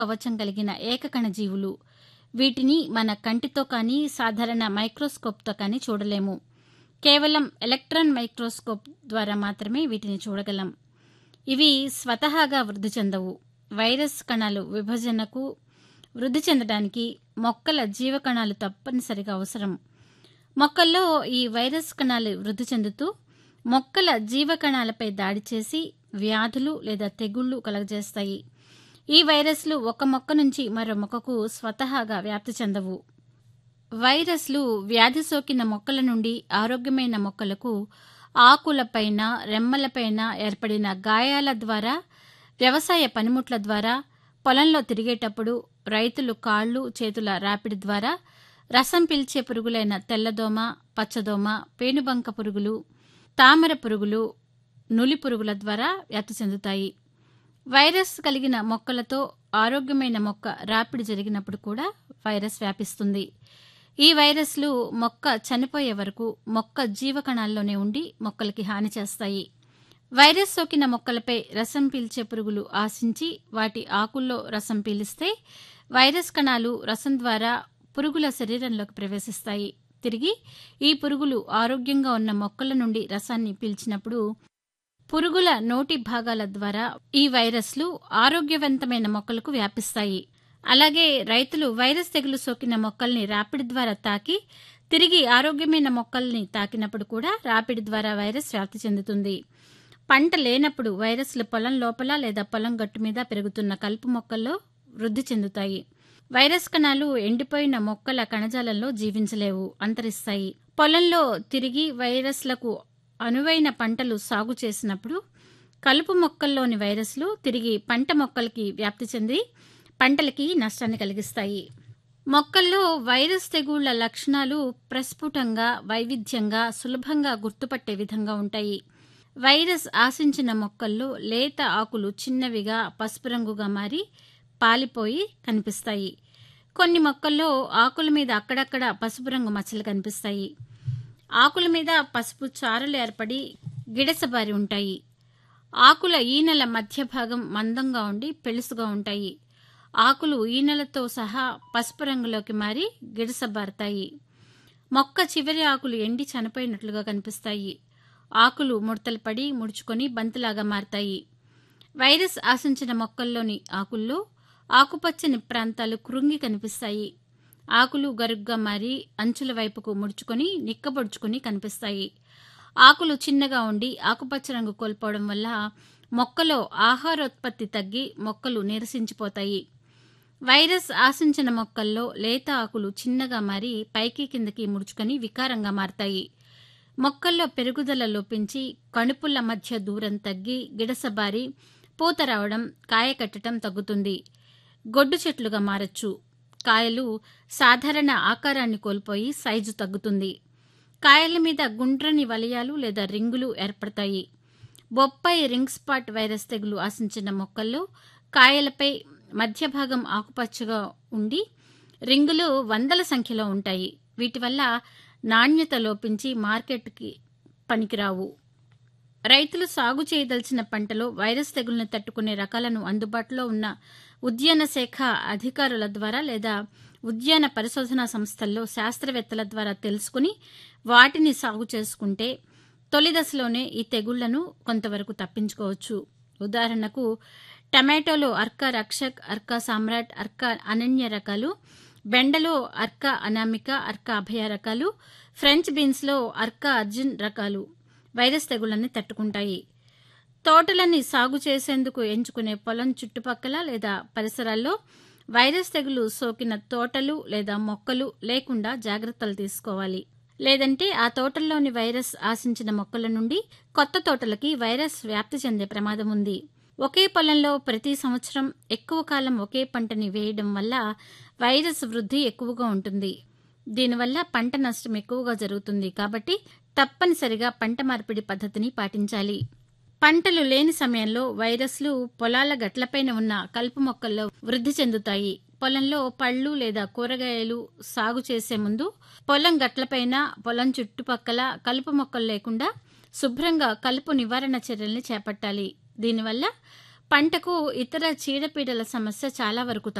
కవచం కలిగిన ఏకకణ జీవులు వీటిని మన కంటితో కానీ సాధారణ మైక్రోస్కోప్తో కానీ చూడలేము కేవలం ఎలక్ట్రాన్ మైక్రోస్కోప్ ద్వారా మాత్రమే వీటిని చూడగలం ఇవి స్వతహాగా వృద్ధి చెందవు వైరస్ కణాలు విభజనకు వృద్ధి చెందడానికి మొక్కల జీవకణాలు తప్పనిసరిగా అవసరం మొక్కల్లో ఈ వైరస్ కణాలు వృద్ధి చెందుతూ మొక్కల జీవకణాలపై దాడి చేసి వ్యాధులు లేదా తెగుళ్లు కలగజేస్తాయి ఈ వైరస్లు ఒక మొక్క నుంచి మరో మొక్కకు స్వతహాగా వ్యాప్తి చెందవు వైరస్లు వ్యాధి సోకిన మొక్కల నుండి ఆరోగ్యమైన మొక్కలకు ఆకులపైన రెమ్మలపైన ఏర్పడిన గాయాల ద్వారా వ్యవసాయ పనిముట్ల ద్వారా పొలంలో తిరిగేటప్పుడు రైతులు కాళ్ళు చేతుల రాపిడి ద్వారా రసం పీల్చే పురుగులైన తెల్లదోమ పచ్చదోమ పేనుబంక పురుగులు తామర పురుగులు నులి పురుగుల ద్వారా వ్యాప్తి చెందుతాయి వైరస్ కలిగిన మొక్కలతో ఆరోగ్యమైన మొక్క రాపిడి జరిగినప్పుడు కూడా వైరస్ వ్యాపిస్తుంది ఈ వైరస్లు మొక్క చనిపోయే వరకు మొక్క జీవకణాల్లోనే ఉండి మొక్కలకి హాని చేస్తాయి వైరస్ సోకిన మొక్కలపై రసం పీల్చే పురుగులు ఆశించి వాటి ఆకుల్లో రసం పీలిస్తే వైరస్ కణాలు రసం ద్వారా పురుగుల శరీరంలోకి ప్రవేశిస్తాయి తిరిగి ఈ పురుగులు ఆరోగ్యంగా ఉన్న మొక్కల నుండి రసాన్ని పీల్చినప్పుడు పురుగుల నోటి భాగాల ద్వారా ఈ వైరస్లు ఆరోగ్యవంతమైన మొక్కలకు వ్యాపిస్తాయి అలాగే రైతులు వైరస్ తెగులు సోకిన మొక్కల్ని రాపిడి ద్వారా తాకి తిరిగి ఆరోగ్యమైన మొక్కల్ని తాకినప్పుడు కూడా రాపిడి ద్వారా వైరస్ వ్యాప్తి చెందుతుంది పంట లేనప్పుడు వైరస్లు పొలం లోపల లేదా పొలం గట్టు మీద పెరుగుతున్న కలుపు మొక్కల్లో వృద్ధి చెందుతాయి వైరస్ కణాలు ఎండిపోయిన మొక్కల కణజాలంలో జీవించలేవు అంతరిస్తాయి పొలంలో తిరిగి వైరస్లకు అనువైన పంటలు సాగు చేసినప్పుడు కలుపు మొక్కల్లోని వైరస్లు తిరిగి పంట మొక్కలకి వ్యాప్తి చెంది పంటలకి నష్టాన్ని కలిగిస్తాయి మొక్కల్లో వైరస్ తెగుళ్ల లక్షణాలు ప్రస్ఫుటంగా వైవిధ్యంగా సులభంగా గుర్తుపట్టే విధంగా ఉంటాయి వైరస్ ఆశించిన మొక్కల్లో లేత ఆకులు చిన్నవిగా పసుపు రంగుగా మారి పాలిపోయి కనిపిస్తాయి కొన్ని మొక్కల్లో ఆకుల మీద అక్కడక్కడ పసుపు రంగు మచ్చలు కనిపిస్తాయి ఆకుల మీద పసుపు చారలు ఏర్పడి గిడసబారి ఉంటాయి ఆకుల ఈనెల మధ్య భాగం మందంగా ఉండి పెళుసుగా ఉంటాయి ఆకులు ఈనెలతో సహా పసుపు రంగులోకి మారి గిడసబారుతాయి మొక్క చివరి ఆకులు ఎండి చనిపోయినట్లుగా కనిపిస్తాయి ఆకులు ముడతలు పడి ముడుచుకొని బంతిలాగా మారతాయి వైరస్ ఆశించిన మొక్కల్లోని ఆకుల్లో ఆకుపచ్చని ప్రాంతాలు కృంగి కనిపిస్తాయి ఆకులు గరుగ్గా మారి అంచుల వైపుకు ముడుచుకొని నిక్కబొడుచుకొని కనిపిస్తాయి ఆకులు చిన్నగా ఉండి ఆకుపచ్చ రంగు కోల్పోవడం వల్ల మొక్కలో ఆహారోత్పత్తి తగ్గి మొక్కలు నీరసించిపోతాయి వైరస్ ఆశించిన మొక్కల్లో లేత ఆకులు చిన్నగా మారి పైకి కిందకి ముడుచుకొని వికారంగా మారతాయి మొక్కల్లో పెరుగుదల లోపించి కణుపుల మధ్య దూరం తగ్గి గిడసబారి పూత రావడం కాయ కట్టడం తగ్గుతుంది గొడ్డు చెట్లుగా మారచ్చు కాయలు సాధారణ ఆకారాన్ని కోల్పోయి సైజు తగ్గుతుంది కాయల మీద గుండ్రని వలయాలు లేదా రింగులు ఏర్పడతాయి బొప్పాయి రింగ్ స్పాట్ వైరస్ తెగులు ఆశించిన మొక్కల్లో కాయలపై మధ్య భాగం ఆకుపచ్చగా ఉండి రింగులు వందల సంఖ్యలో ఉంటాయి వీటి వల్ల నాణ్యత లోపించి మార్కెట్కి పనికిరావు రైతులు సాగు చేయదలిచిన పంటలో వైరస్ తెగులను తట్టుకునే రకాలను అందుబాటులో ఉన్న ఉద్యాన శాఖ అధికారుల ద్వారా లేదా ఉద్యాన పరిశోధనా సంస్థల్లో శాస్త్రవేత్తల ద్వారా తెలుసుకుని వాటిని సాగు చేసుకుంటే తొలి దశలోనే ఈ తెగుళ్లను కొంతవరకు తప్పించుకోవచ్చు ఉదాహరణకు టమాటోలో అర్కా రక్షక్ అర్కా సామ్రాట్ అర్కా అనన్య రకాలు బెండలో అర్కా అనామిక అర్కా అభయ రకాలు ఫ్రెంచ్ బీన్స్లో అర్కా అర్జున్ రకాలు వైరస్ తెగుళ్లని తట్టుకుంటాయి తోటలని సాగు చేసేందుకు ఎంచుకునే పొలం చుట్టుపక్కల లేదా పరిసరాల్లో వైరస్ తెగులు సోకిన తోటలు లేదా మొక్కలు లేకుండా జాగ్రత్తలు తీసుకోవాలి లేదంటే ఆ తోటల్లోని వైరస్ ఆశించిన మొక్కల నుండి కొత్త తోటలకి వైరస్ వ్యాప్తి చెందే ప్రమాదం ఉంది ఒకే పొలంలో ప్రతి సంవత్సరం ఎక్కువ కాలం ఒకే పంటని వేయడం వల్ల వైరస్ వృద్ధి ఎక్కువగా ఉంటుంది దీనివల్ల పంట నష్టం ఎక్కువగా జరుగుతుంది కాబట్టి తప్పనిసరిగా పంట మార్పిడి పద్ధతిని పాటించాలి పంటలు లేని సమయంలో వైరస్లు పొలాల గట్లపైన ఉన్న కలుపు మొక్కల్లో వృద్ధి చెందుతాయి పొలంలో పళ్ళు లేదా కూరగాయలు సాగు చేసే ముందు పొలం గట్లపైన పొలం చుట్టుపక్కల కలుపు మొక్కలు లేకుండా శుభ్రంగా కలుపు నివారణ చర్యల్ని చేపట్టాలి దీనివల్ల పంటకు ఇతర చీడపీడల సమస్య చాలా వరకు